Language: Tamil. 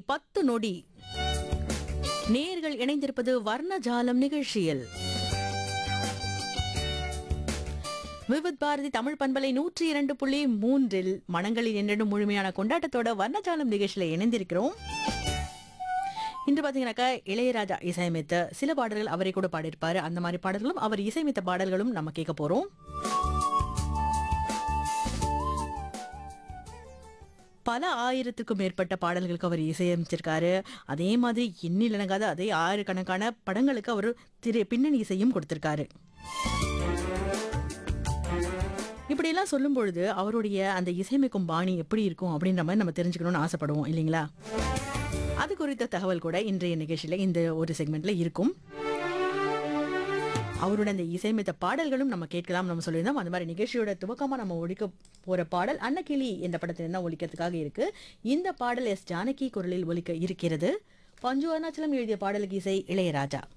பத்து நொடி நேர்கள் இணைந்திருப்பது வர்ணஜாலம் நிகழ்ச்சியில் விவித் பாரதி தமிழ் பண்பலை நூற்றி இரண்டு புள்ளி மூன்றில் மனங்களில் என்றென்றும் முழுமையான கொண்டாட்டத்தோட வர்ணஜாலம் நிகழ்ச்சியில இணைந்திருக்கிறோம் இன்று பாத்தீங்கன்னாக்கா இளையராஜா இசையமைத்த சில பாடல்கள் அவரை கூட பாடியிருப்பாரு அந்த மாதிரி பாடல்களும் அவர் இசையமைத்த பாடல்களும் நம்ம கேட்க போறோம் பல ஆயிரத்துக்கும் மேற்பட்ட பாடல்களுக்கு அவர் இசையமைச்சிருக்காரு அதே மாதிரி எண்ணில் இணங்காத அதே ஆயிரக்கணக்கான படங்களுக்கு அவர் திரை பின்னணி இசையும் கொடுத்திருக்காரு இப்படியெல்லாம் சொல்லும் பொழுது அவருடைய அந்த இசையமைக்கும் பாணி எப்படி இருக்கும் அப்படின்ற மாதிரி நம்ம தெரிஞ்சுக்கணும்னு ஆசைப்படுவோம் இல்லைங்களா அது குறித்த தகவல் கூட இன்றைய நிகழ்ச்சியில இந்த ஒரு செக்மெண்ட்ல இருக்கும் அவரோட அந்த இசையமைத்த பாடல்களும் நம்ம கேட்கலாம் நம்ம சொல்லியிருந்தோம் அந்த மாதிரி நிகழ்ச்சியோட துவக்கமா நம்ம ஒழிக்க போற பாடல் அன்னக்கிளி என்ற படத்துல தான் ஒழிக்கிறதுக்காக இருக்கு இந்த பாடல் எஸ் ஜானகி குரலில் ஒலிக்க இருக்கிறது பஞ்சு அருணாச்சலம் எழுதிய பாடலுக்கு இசை இளையராஜா